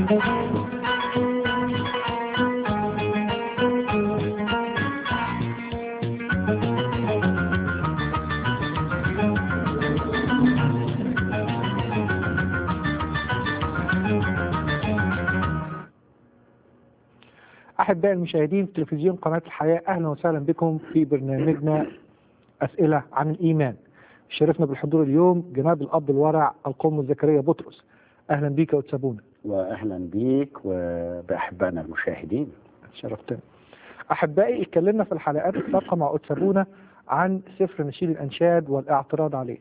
أحبائي المشاهدين في تلفزيون قناة الحياة أهلا وسهلا بكم في برنامجنا أسئلة عن الإيمان شرفنا بالحضور اليوم جناب الأب الورع القوم زكريا بطرس أهلا بيك يا أتسابونا واهلا بيك وباحبائنا المشاهدين شرفتنا أحبائي اتكلمنا في الحلقات السابقة مع أتسابونا عن سفر نشيد الأنشاد والاعتراض عليه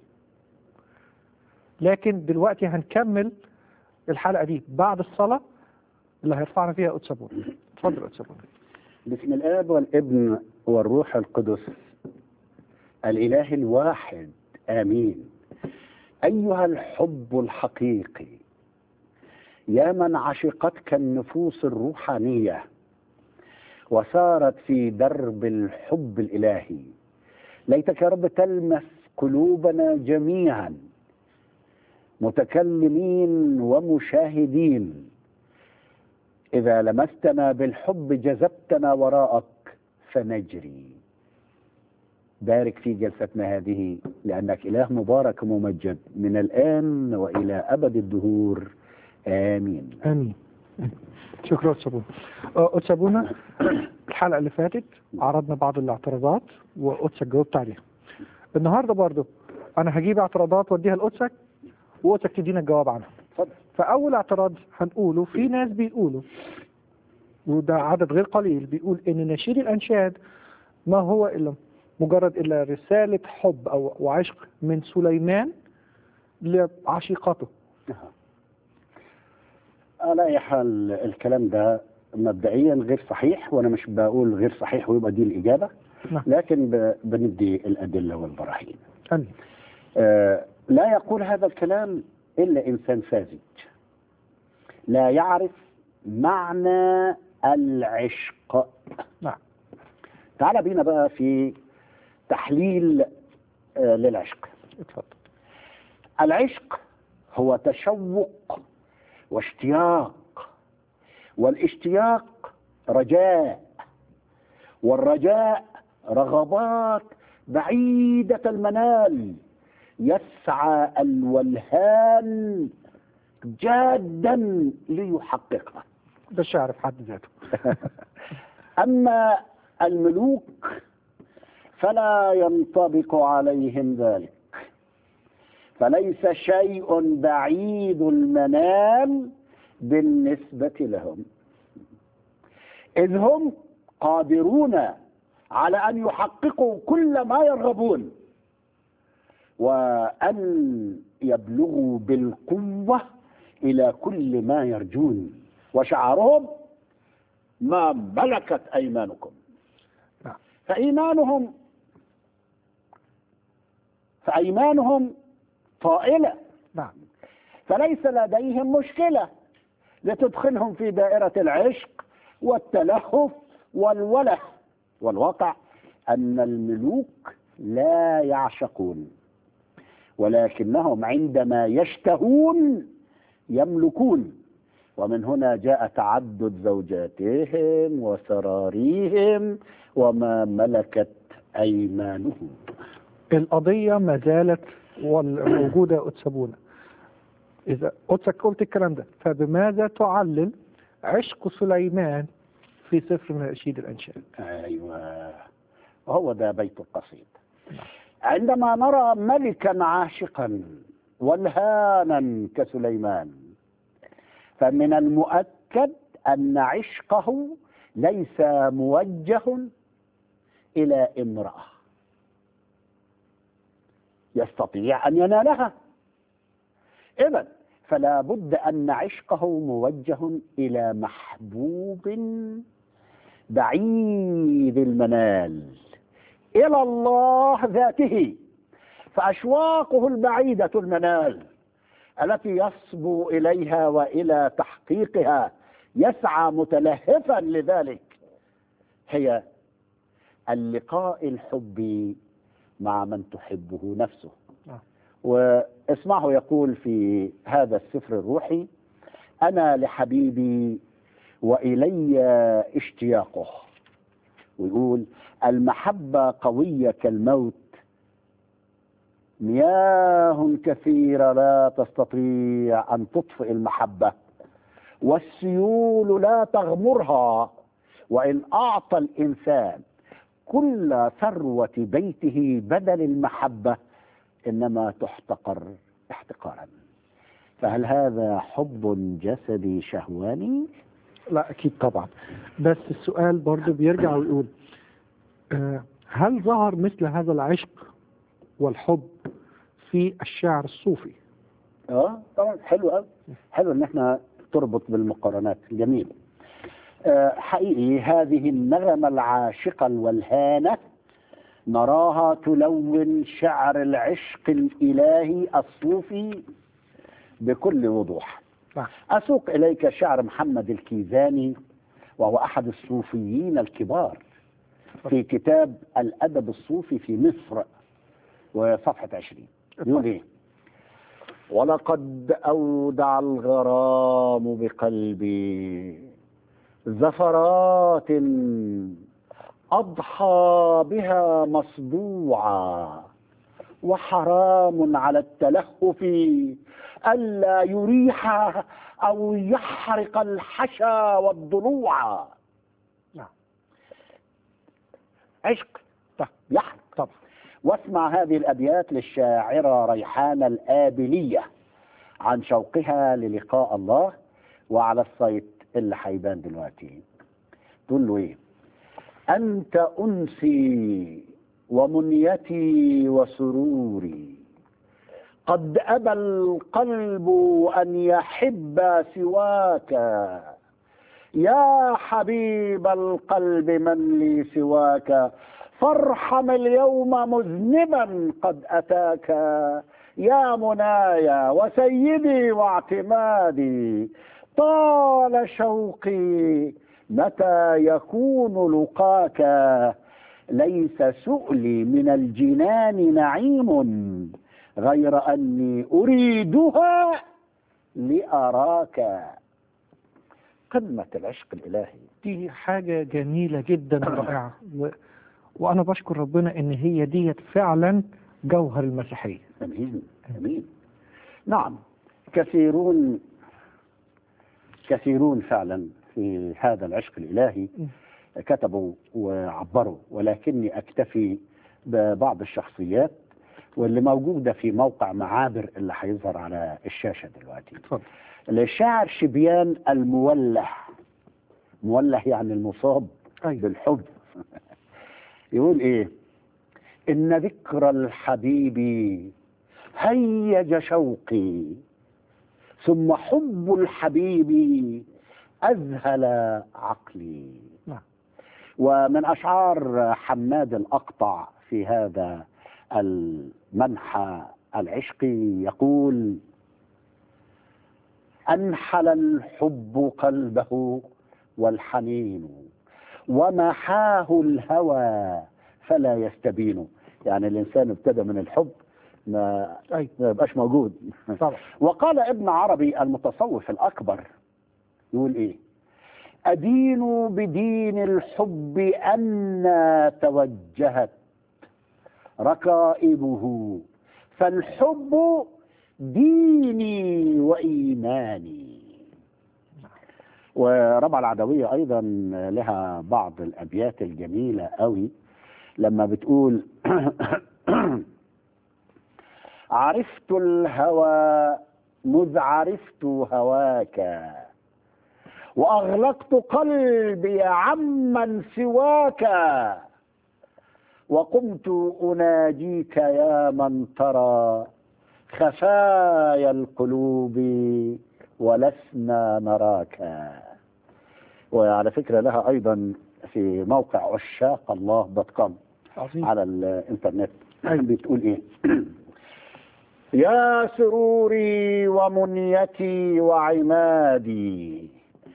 لكن دلوقتي هنكمل الحلقة دي بعد الصلاة اللي هيرفعنا فيها أتسابونا اتفضل يا أتسابونا بسم الاب والابن والروح القدس الاله الواحد امين ايها الحب الحقيقي يا من عشقتك النفوس الروحانيه وسارت في درب الحب الالهي ليتك يا رب تلمس قلوبنا جميعا متكلمين ومشاهدين إذا لمستنا بالحب جذبتنا وراءك فنجري بارك في جلستنا هذه لأنك إله مبارك وممجد من الآن وإلى أبد الدهور آمين آمين شكرا أتسابونا أتسابونا الحلقة اللي فاتت عرضنا بعض الاعتراضات وأتسك جاوبت عليها النهاردة برضو أنا هجيب اعتراضات وأديها لأتسك وأتسك تدينا الجواب عنها اتفضل فأول اعتراض هنقوله في ناس بيقولوا وده عدد غير قليل بيقول إن نشيد الأنشاد ما هو إلا مجرد إلا رسالة حب أو وعشق من سليمان لعشيقته على أي حال الكلام ده مبدئيا غير صحيح وأنا مش بقول غير صحيح ويبقى دي الإجابة نعم. لكن ب- بندي الأدلة والبراهين آمين آه، لا يقول هذا الكلام إلا إنسان ساذج لا يعرف معنى العشق نعم تعال بينا بقى في تحليل آه، للعشق اتفضل العشق هو تشوق واشتياق والاشتياق رجاء والرجاء رغبات بعيدة المنال يسعى الولهان جادا ليحققها ده الشعر في حد ذاته أما الملوك فلا ينطبق عليهم ذلك فليس شيء بعيد المنال بالنسبة لهم إذ هم قادرون على أن يحققوا كل ما يرغبون وأن يبلغوا بالقوة إلى كل ما يرجون وشعارهم ما ملكت أيمانكم نعم. فإيمانهم فأيمانهم طائلة نعم فليس لديهم مشكلة لتدخلهم في دائرة العشق والتلهف والوله والواقع أن الملوك لا يعشقون ولكنهم عندما يشتهون يملكون ومن هنا جاء تعدد زوجاتهم وسراريهم وما ملكت أيمانهم القضية ما زالت وال- موجودة يا أتسابونا إذا قدسك قلت الكلام ده فبماذا تعلل عشق سليمان في سفر من أشيد الأنشاد أيوة وهو ده بيت القصيد عندما نرى ملكا عاشقا والهانا كسليمان فمن المؤكد أن عشقه ليس موجه إلى امرأة يستطيع أن ينالها إذا فلا بد أن عشقه موجه إلى محبوب بعيد المنال إلى الله ذاته فأشواقه البعيدة المنال التي يصبو إليها وإلى تحقيقها يسعى متلهفا لذلك هي اللقاء الحبي مع من تحبه نفسه نعم. واسمعه يقول في هذا السفر الروحي أنا لحبيبي وإلي اشتياقه ويقول المحبة قوية كالموت مياه كثيرة لا تستطيع أن تطفئ المحبة والسيول لا تغمرها وإن أعطى الإنسان كل ثروة بيته بدل المحبة إنما تحتقر احتقارا فهل هذا حب جسدي شهواني؟ لا أكيد طبعا بس السؤال برضو بيرجع ويقول آه، هل ظهر مثل هذا العشق والحب في الشعر الصوفي اه طبعا حلو قوي حلو ان احنا تربط بالمقارنات جميل آه حقيقي هذه النغمة العاشقة الولهانة نراها تلون شعر العشق الإلهي الصوفي بكل وضوح نعم. أسوق إليك شعر محمد الكيزاني وهو أحد الصوفيين الكبار في كتاب الأدب الصوفي في مصر وصفحة عشرين يقول إيه ولقد أودع الغرام بقلبي زفرات أضحى بها مصدوعا وحرام على التلهف ألا يريح أو يحرق الحشا والضلوع نعم. عشق طبعا. يحرق طبعا واسمع هذه الأبيات للشاعرة ريحانة الآبلية عن شوقها للقاء الله وعلى السايت اللي هيبان دلوقتي تقول له ايه أنت أنسي ومنيتي وسروري قد أبى القلب أن يحب سواك يا حبيب القلب من لي سواك فارحم اليوم مذنبا قد أتاك يا منايا وسيدي واعتمادي طال شوقي متى يكون لقاك ليس سؤلي من الجنان نعيم غير أني أريدها لأراك قمة العشق الإلهي دي حاجة جميلة جدا رائعة و... وأنا بشكر ربنا إن هي ديت فعلا جوهر المسيحية أمين أمين نعم كثيرون كثيرون فعلا في هذا العشق الإلهي كتبوا وعبروا ولكني أكتفي ببعض الشخصيات واللي موجودة في موقع معابر اللي هيظهر على الشاشة دلوقتي اتفضل الشاعر شبيان الموله مولح يعني المصاب أيوة. بالحب يقول ايه ان ذكر الحبيب هيج شوقي ثم حب الحبيب اذهل عقلي نعم. ومن اشعار حماد الاقطع في هذا المنحى العشقي يقول انحل الحب قلبه والحنين ومحاه الهوى فلا يستبين يعني الانسان ابتدى من الحب ما أيوة. ما يبقاش موجود طبعا وقال ابن عربي المتصوف الأكبر يقول إيه أدين بدين الحب أن توجهت ركائبه فالحب ديني وإيماني وربع العدوية أيضا لها بعض الأبيات الجميلة قوي لما بتقول عرفت الهوى مذ عرفت هواك وأغلقت قلبي عمن سواك وقمت أناجيك يا من ترى خفايا القلوب ولسنا نراك وعلى فكرة لها أيضا في موقع عشاق الله دوت كوم عظيم على الانترنت أيوة. بتقول ايه يا سروري ومنيتي وعمادي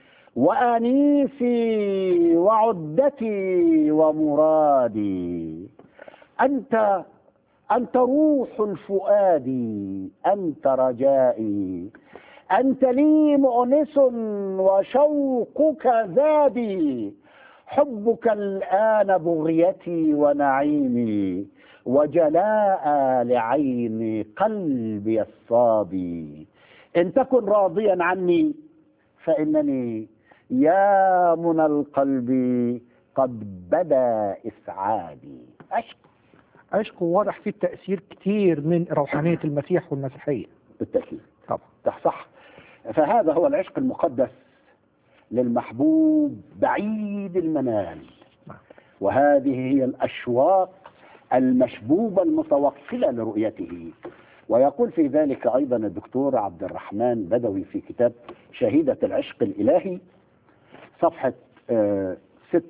وانيسي وعدتي ومرادي انت انت روح الفؤاد انت رجائي أنت لي مؤنس وشوقك زادي حبك الآن بغيتي ونعيمي وجلاء لعين قلبي الصادي إن تكن راضيا عني فإنني يا منى القلب قد بدا إسعادي أشك عشق واضح فيه التأثير كتير من روحانية المسيح والمسيحية بالتأكيد طبعا ده صح فهذا هو العشق المقدس للمحبوب بعيد المنال نعم. وهذه هي الأشواق المشبوبة المتوكلة لرؤيته ويقول في ذلك أيضا الدكتور عبد الرحمن بدوي في كتاب شهيدة العشق الإلهي صفحة آه،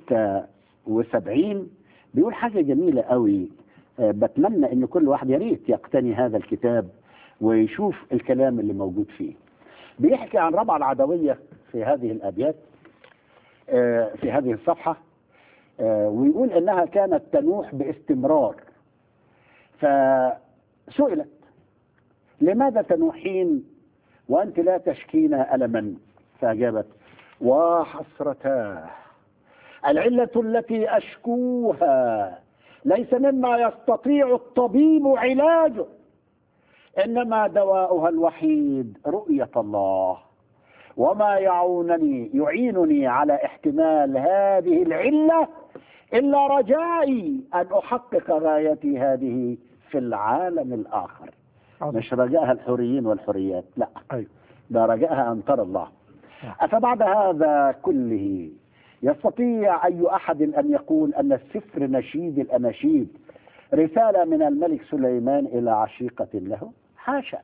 76 بيقول حاجة جميلة قوي آه، بتمنى ان كل واحد يا ريت يقتني هذا الكتاب ويشوف الكلام اللي موجود فيه بيحكي عن ربعة العدوية في هذه الأبيات آه، في هذه الصفحة آه، ويقول إنها كانت تنوح باستمرار فسئلت لماذا تنوحين وأنت لا تشكين ألما فأجابت وحسرتاه العلة التي أشكوها ليس مما يستطيع الطبيب علاجه إنما دواؤها الوحيد رؤية الله وما يعونني يعينني على احتمال هذه العلة إلا رجائي أن أحقق غايتي هذه في العالم الآخر عظيم. مش رجائها الحوريين والحريات لا أيوة. ده رجائها أن ترى الله نعم. أفبعد هذا كله يستطيع أي أحد أن يقول أن السفر نشيد الأناشيد رسالة من الملك سليمان إلى عشيقة له حاشا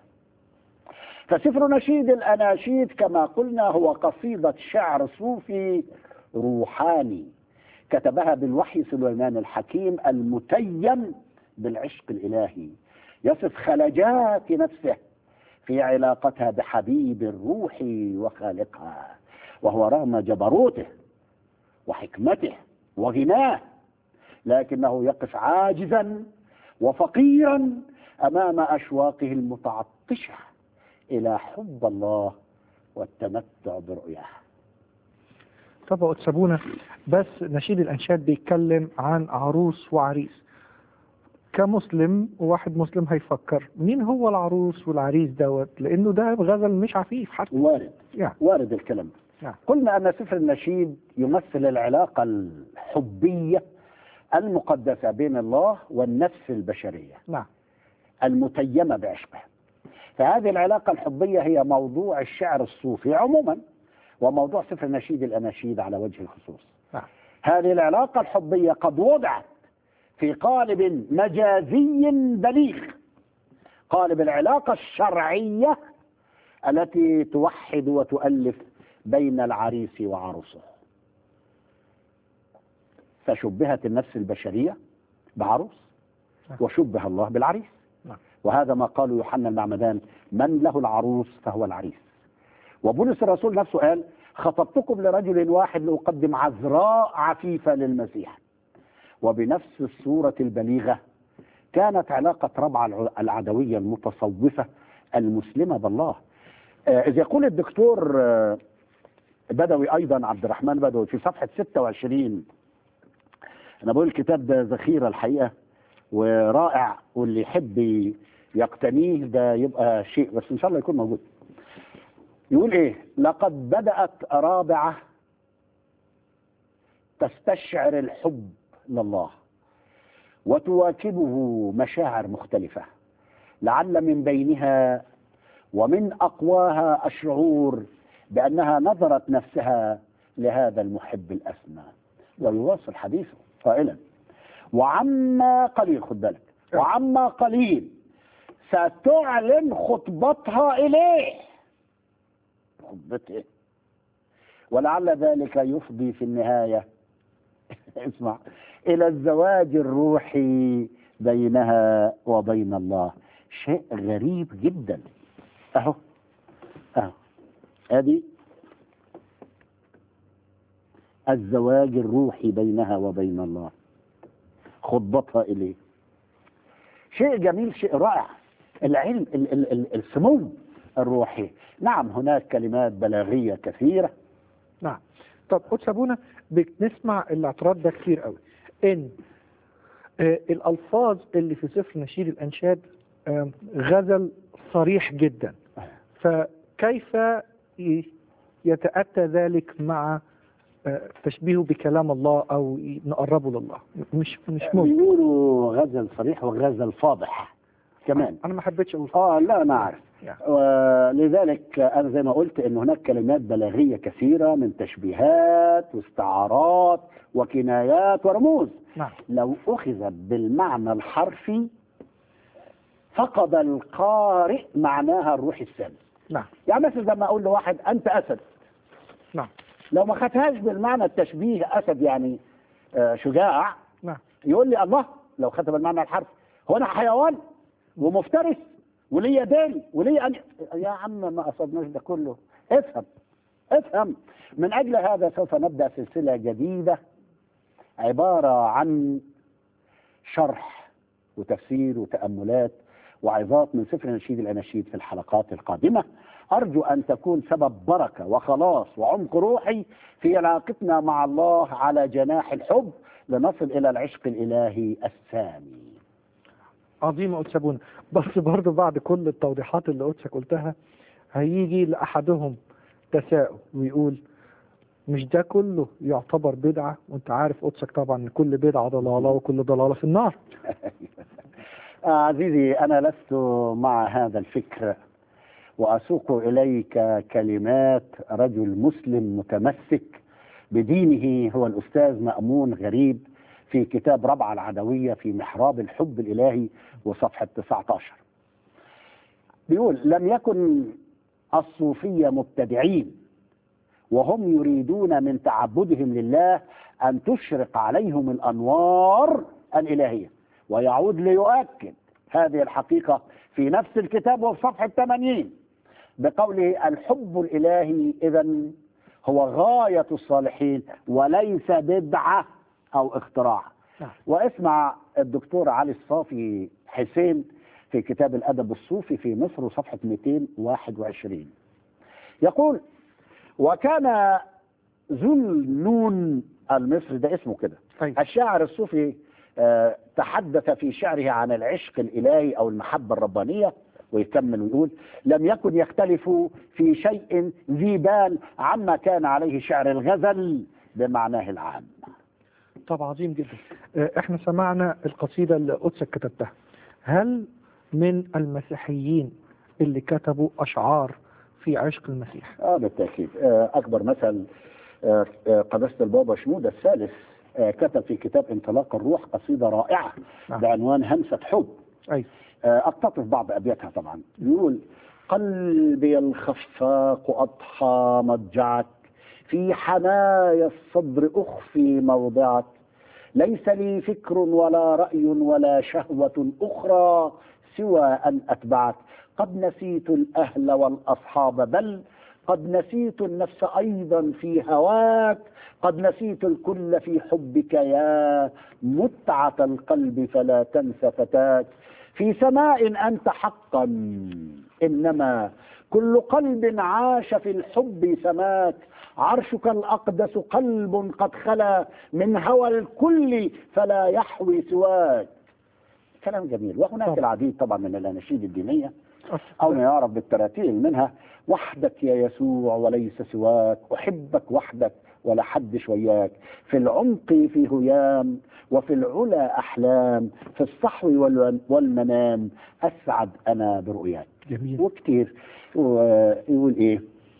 فسفر نشيد الأناشيد كما قلنا هو قصيدة شعر صوفي روحاني كتبها بالوحي سليمان الحكيم المتيم بالعشق الإلهي يصف خلجات نفسه في علاقتها بحبيب الروح وخالقها وهو رغم جبروته وحكمته وغناه لكنه يقف عاجزا وفقيرا امام اشواقه المتعطشه الى حب الله والتمتع برؤياه طب سابونا بس نشيد الأنشاد بيتكلم عن عروس وعريس كمسلم وواحد مسلم هيفكر مين هو العروس والعريس دوت لأنه ده غزل مش عفيف حتى وارد يعني وارد الكلام ده نعم. قلنا ان سفر النشيد يمثل العلاقه الحبيه المقدسه بين الله والنفس البشريه نعم المتيمه بعشقه فهذه العلاقه الحبيه هي موضوع الشعر الصوفي عموما وموضوع سفر نشيد الاناشيد على وجه الخصوص نعم هذه العلاقه الحبيه قد وضعت في قالب مجازي بليغ قالب العلاقه الشرعيه التي توحد وتؤلف بين العريس وعروسه فشبهت النفس البشريه بعروس وشبه الله بالعريس نعم. وهذا ما قاله يوحنا المعمدان من له العروس فهو العريس وبولس الرسول نفسه قال خطبتكم لرجل واحد لأقدم عذراء عفيفة للمسيح وبنفس الصورة البليغة كانت علاقة ربعة الع- العدوية المتصوفة المسلمة بالله آه، إذ يقول الدكتور آه، بدوي أيضا عبد الرحمن بدوي في صفحة 26 أنا بقول الكتاب ده ذخيرة الحقيقة ورائع واللي يحب يقتنيه ده يبقى شيء بس إن شاء الله يكون موجود يقول إيه لقد بدأت رابعة تستشعر الحب لله وتواكبه مشاعر مختلفة لعل من بينها ومن أقواها الشعور بأنها نظرت نفسها لهذا المحب الأسمى ويواصل حديثه قائلا وعما قليل خد بالك وعما قليل ستعلن خطبتها إليه خطبته ولعل ذلك يفضي في النهاية اسمع إلى الزواج الروحي بينها وبين الله شيء غريب جدا أهو أهو هذه الزواج الروحي بينها وبين الله خطبتها إليه شيء جميل شيء رائع العلم ال- ال- ال- السمو الروحي نعم هناك كلمات بلاغية كثيرة نعم طب قدس ابونا بنسمع الاعتراض ده كتير قوي ان آه الالفاظ اللي في سفر نشيد الانشاد آه غزل صريح جدا فكيف ي- يتاتى ذلك مع آه تشبيهه بكلام الله او ي- نقربه لله مش مش ممكن بيقولوا غزل صريح وغزل فاضح كمان انا ما حبيتش اقول اه لا انا عارف يعني. ولذلك انا زي ما قلت ان هناك كلمات بلاغيه كثيره من تشبيهات واستعارات وكنايات ورموز نعم لو اخذ بالمعنى الحرفي فقد القارئ معناها الروح السامي نعم يعني مثلا لما اقول لواحد انت اسد نعم لو ما خدهاش بالمعنى التشبيه اسد يعني آه، شجاع نعم يقول لي الله لو خدها بالمعنى الحرفي هو انا حيوان ومفترس وليه يدين وليه أن... يا عم ما قصدناش ده كله افهم افهم من اجل هذا سوف نبدا سلسله جديده عباره عن شرح وتفسير وتاملات وعظات من سفر نشيد الاناشيد في الحلقات القادمه ارجو ان تكون سبب بركه وخلاص وعمق روحي في علاقتنا مع الله على جناح الحب لنصل الى العشق الالهي السامي عظيم قدس ابونا بس برضه بعد كل التوضيحات اللي قدسك قلتها هيجي لاحدهم تساؤل ويقول مش ده كله يعتبر بدعة وانت عارف قدسك طبعا ان كل بدعة ضلالة وكل ضلالة في النار آه، عزيزي أنا لست مع هذا الفكر وأسوق إليك كلمات رجل مسلم متمسك بدينه هو الأستاذ مأمون غريب في كتاب ربعة العدوية في محراب الحب الإلهي وصفحة 19 بيقول لم يكن الصوفية مبتدعين وهم يريدون من تعبدهم لله أن تشرق عليهم الأنوار الإلهية ويعود ليؤكد هذه الحقيقة في نفس الكتاب وفي صفحة 80 بقوله الحب الإلهي إذا هو غاية الصالحين وليس بدعة أو اختراع نعم. واسمع الدكتور علي الصافي حسين في كتاب الأدب الصوفي في مصر صفحة 221 يقول وكان ذو النون المصري ده اسمه كده أيوة. الشاعر الصوفي آه، تحدث في شعره عن العشق الإلهي أو المحبة الربانية ويكمل ويقول لم يكن يختلف في شيء ذي بال عما كان عليه شعر الغزل بمعناه العام طب عظيم جدا آه، احنا سمعنا القصيدة اللي قدسك كتبتها هل من المسيحيين اللي كتبوا أشعار في عشق المسيح اه بالتاكيد آه اكبر مثل آه آه، قداسه البابا شنوده الثالث آه كتب في كتاب انطلاق الروح قصيده رائعه نعم. بعنوان همسه حب أيوة آه اقتطف بعض ابياتها طبعا يقول قلبي الخفاق اضحى مضجعك في حنايا الصدر اخفي موضعك ليس لي فكر ولا راي ولا شهوه اخرى سوى ان اتبعك قد نسيت الاهل والاصحاب بل قد نسيت النفس ايضا في هواك قد نسيت الكل في حبك يا متعه القلب فلا تنس فتاك في سماء انت حقا انما كل قلب عاش في الحب سماك عرشك الاقدس قلب قد خلا من هوى الكل فلا يحوي سواك كلام جميل وهناك طبعا. العديد طبعا من الاناشيد الدينيه أو ما يعرف بالتراتيل منها وحدك يا يسوع وليس سواك أحبك وحدك ولا حد شوياك في العمق في هيام وفي العلا أحلام في الصحو والون- والمنام أسعد أنا برؤياك جميل وكتير ويقول إيه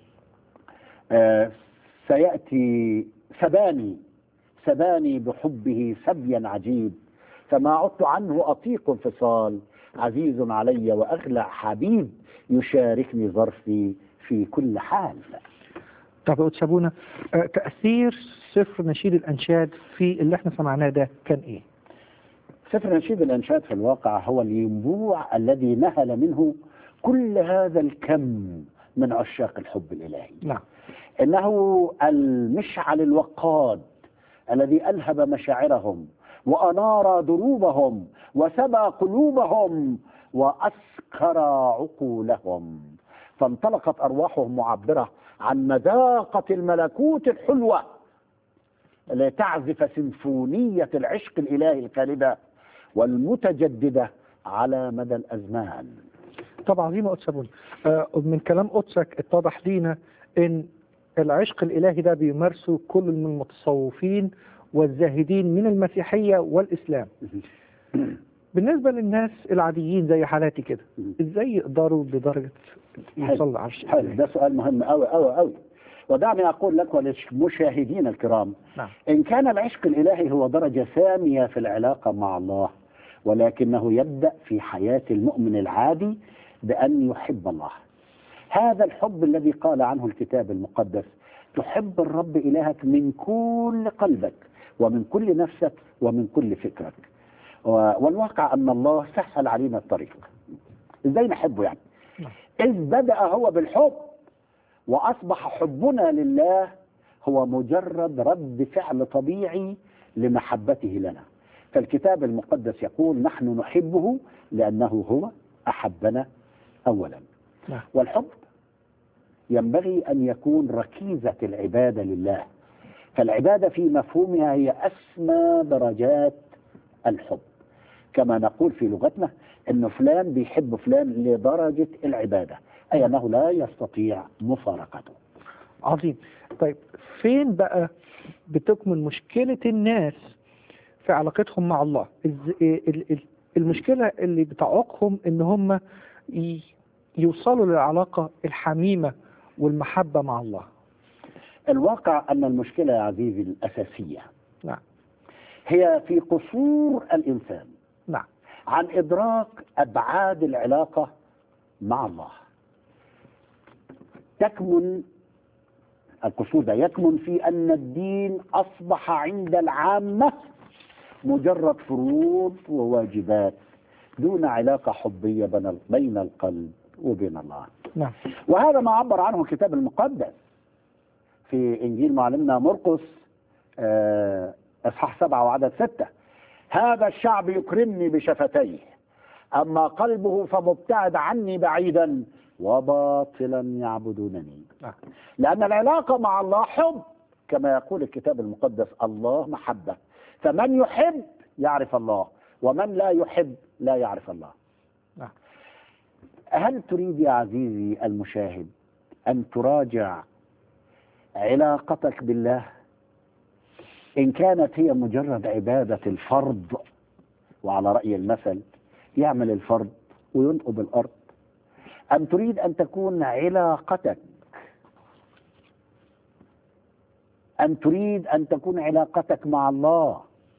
آه سيأتي سباني سباني بحبه سبيا عجيب فما عدت عنه أطيق انفصال عزيز علي وأغلى حبيب يشاركني ظرفي في كل حال طب يا قدس أبونا آه، تأثير سفر نشيد الأنشاد في اللي احنا سمعناه ده كان إيه؟ سفر نشيد الأنشاد في الواقع هو الينبوع الذي نهل منه كل هذا الكم من عشاق الحب الإلهي نعم انه المشعل الوقاد الذي الهب مشاعرهم وانار دروبهم وسبى قلوبهم واسكر عقولهم فانطلقت أرواحهم معبرة عن مذاقة الملكوت الحلوة لتعزف سيمفونية العشق الإلهي الخالدة والمتجددة على مدى الأزمان طب عظيمة أتسابون آه من كلام قدسك اتضح لينا ان العشق الإلهي ده بيمارسه كل من المتصوفين والزاهدين من المسيحية والإسلام بالنسبة للناس العاديين زي حالاتي كده ازاي يقدروا لدرجة يوصلوا لعرش حلو الإلهي؟ ده سؤال مهم أوي أوي أوي ودعني أقول لك وللمشاهدين الكرام نعم إن كان العشق الإلهي هو درجة ثانية في العلاقة مع الله ولكنه يبدأ في حياة المؤمن العادي بأن يحب الله هذا الحب الذي قال عنه الكتاب المقدس تحب الرب إلهك من كل قلبك ومن كل نفسك ومن كل فكرك و- والواقع أن الله سهل علينا الطريق إزاي نحبه يعني نعم. إذ بدأ هو بالحب وأصبح حبنا لله هو مجرد رد فعل طبيعي لمحبته لنا فالكتاب المقدس يقول نحن نحبه لأنه هو أحبنا أولا نعم. والحب ينبغي أن يكون ركيزة العبادة لله فالعبادة في مفهومها هي أسمى درجات الحب كما نقول في لغتنا أن فلان بيحب فلان لدرجة العبادة أي أنه لا يستطيع مفارقته عظيم طيب فين بقى بتكمن مشكلة الناس في علاقتهم مع الله إز- ال- ال- المشكلة اللي بتعوقهم ان هم ي- يوصلوا للعلاقة الحميمة والمحبة مع الله الواقع أن المشكلة يا عزيزي الأساسية نعم هي في قصور الإنسان نعم عن إدراك أبعاد العلاقة مع الله تكمن القصور ده يكمن في أن الدين أصبح عند العامة مجرد فروض وواجبات دون علاقة حبية بين- بين القلب وبين الله نعم وهذا ما عبر عنه الكتاب المقدس في إنجيل معلمنا مرقس آه، إصحاح سبعة وعدد ستة هذا الشعب يكرمني بشفتيه أما قلبه فمبتعد عني بعيدا وباطلا يعبدونني نعم لأن العلاقة مع الله حب كما يقول الكتاب المقدس الله محبة فمن يحب يعرف الله ومن لا يحب لا يعرف الله نعم. هل تريد يا عزيزي المشاهد أن تراجع علاقتك بالله إن كانت هي مجرد عبادة الفرض وعلى رأي المثل يعمل الفرض وينقب الأرض أم تريد أن تكون علاقتك أم تريد أن تكون علاقتك مع الله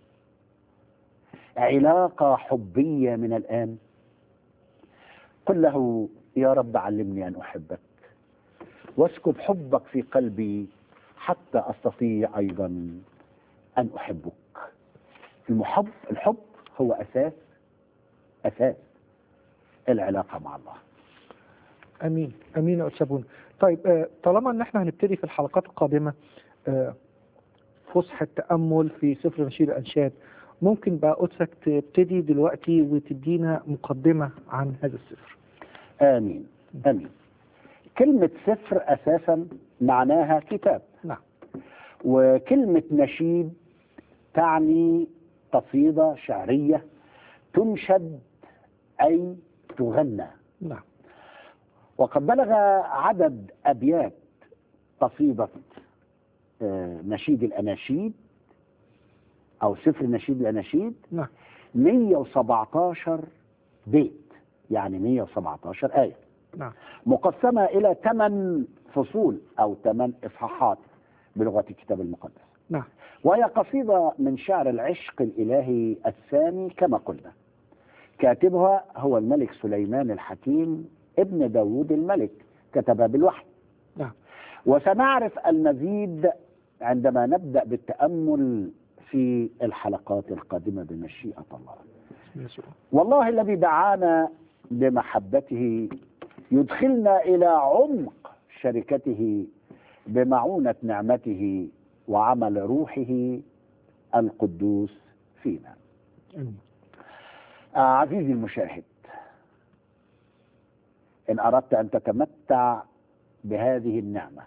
علاقة حبية من الآن قل له يا رب علمني أن أحبك واسكب حبك في قلبي حتى أستطيع أيضا أن أحبك المحب الحب هو أساس أساس العلاقة مع الله امين امين يا استاذ بونا. طيب آه، طالما ان احنا هنبتدي في الحلقات القادمه آه، فسحه تامل في سفر نشيد الانشاد ممكن بقى قدسك تبتدي دلوقتي وتدينا مقدمه عن هذا السفر آمين آمين كلمة سفر أساسا معناها كتاب نعم وكلمة نشيد تعني قصيدة شعرية تنشد أي تغنى نعم وقد بلغ عدد أبيات قصيدة آه، نشيد الأناشيد أو سفر نشيد الأناشيد نعم 117 بيت يعني 117 آية نعم مقسمة إلى ثمان فصول أو ثمان إصحاحات بلغة الكتاب المقدس نعم وهي قصيدة من شعر العشق الإلهي الثاني كما قلنا كاتبها هو الملك سليمان الحكيم ابن داود الملك كتبها بالوحي نعم وسنعرف المزيد عندما نبدأ بالتأمل في الحلقات القادمة بمشيئة الله بسم يسوع والله الذي دعانا بمحبته يدخلنا إلى عمق شركته بمعونة نعمته وعمل روحه القدوس فينا امين آه عزيزي المشاهد إن أردت أن تتمتع بهذه النعمة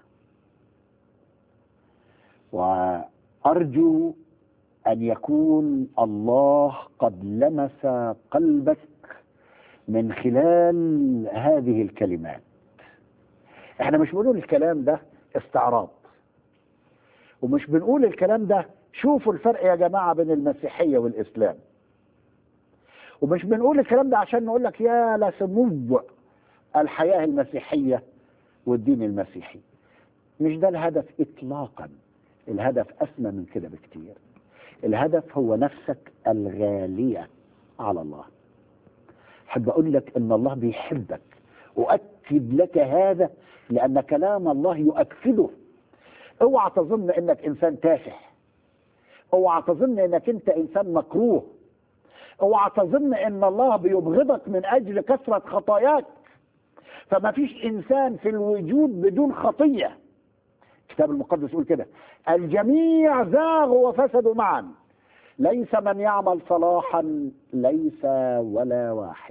وأرجو أن يكون الله قد لمس قلبك من خلال هذه الكلمات احنا مش بنقول الكلام ده استعراض ومش بنقول الكلام ده شوفوا الفرق يا جماعة بين المسيحية والإسلام ومش بنقول الكلام ده عشان نقول لك يا لسمو الحياة المسيحية والدين المسيحي مش ده الهدف إطلاقا الهدف أسمى من كده بكتير الهدف هو نفسك الغالية على الله أحب أقول لك أن الله بيحبك أؤكد لك هذا لأن كلام الله يؤكده اوعى تظن انك انسان تافه اوعى تظن انك انت انسان مكروه اوعى تظن ان الله بيبغضك من اجل كثرة خطاياك فما فيش انسان في الوجود بدون خطية الكتاب المقدس يقول كده الجميع زاغوا وفسدوا معا ليس من يعمل صلاحا ليس ولا واحد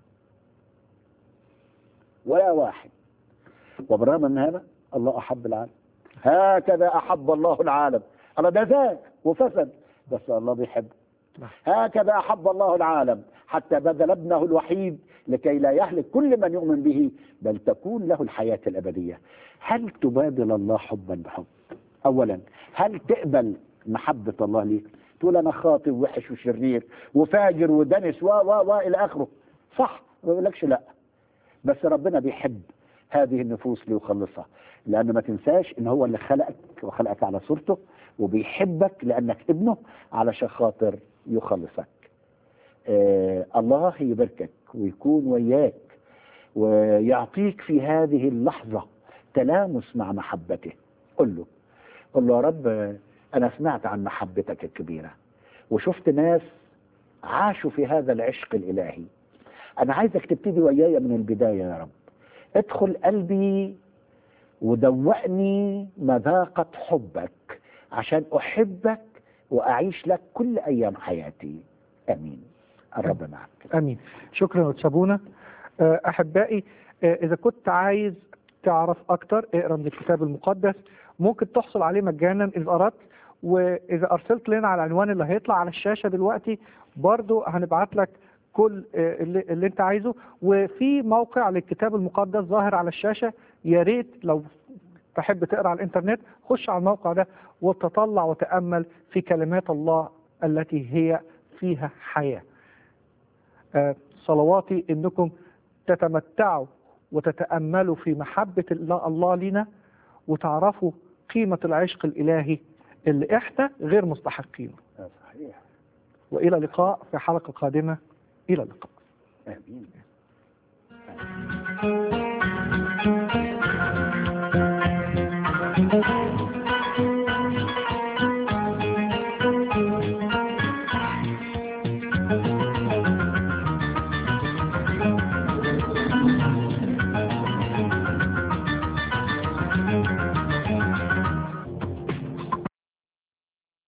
ولا واحد وبالرغم من هذا الله احب العالم هكذا احب الله العالم الله ده زاغ وفسد بس الله بيحب هكذا احب الله العالم حتى بذل ابنه الوحيد لكي لا يهلك كل من يؤمن به بل تكون له الحياه الابديه هل تبادل الله حبا بحب اولا هل تقبل محبه الله ليك تقول انا خاطئ ووحش وشرير وفاجر ودنس و و و الى اخره صح ما بقولكش لا بس ربنا بيحب هذه النفوس ليخلصها لأن ما تنساش إن هو اللي خلقك وخلقك على صورته وبيحبك لأنك ابنه علشان خاطر يخلصك آه الله يباركك ويكون وياك ويعطيك في هذه اللحظة تلامس مع محبته قل له قل له يا رب أنا سمعت عن محبتك الكبيرة وشفت ناس عاشوا في هذا العشق الإلهي أنا عايزك تبتدي ويايا من البداية يا رب ادخل قلبي ودوقني مذاقة حبك عشان أحبك وأعيش لك كل أيام حياتي أمين الرب معك امين شكرا وتسابونا آه، احبائي آه، اذا كنت عايز تعرف اكتر اقرا من الكتاب المقدس ممكن تحصل عليه مجانا اذا اردت واذا ارسلت لنا على العنوان اللي هيطلع على الشاشه دلوقتي برضو هنبعت لك كل آه، اللي, اللي انت عايزه وفي موقع للكتاب المقدس ظاهر على الشاشه يا ريت لو تحب تقرا على الانترنت خش على الموقع ده وتطلع وتامل في كلمات الله التي هي فيها حياه آه، صلواتي انكم تتمتعوا وتتاملوا في محبه الله الله لنا وتعرفوا قيمه العشق الالهي اللي احنا غير مستحقينه صحيح والى اللقاء في حلقه قادمه الى اللقاء امين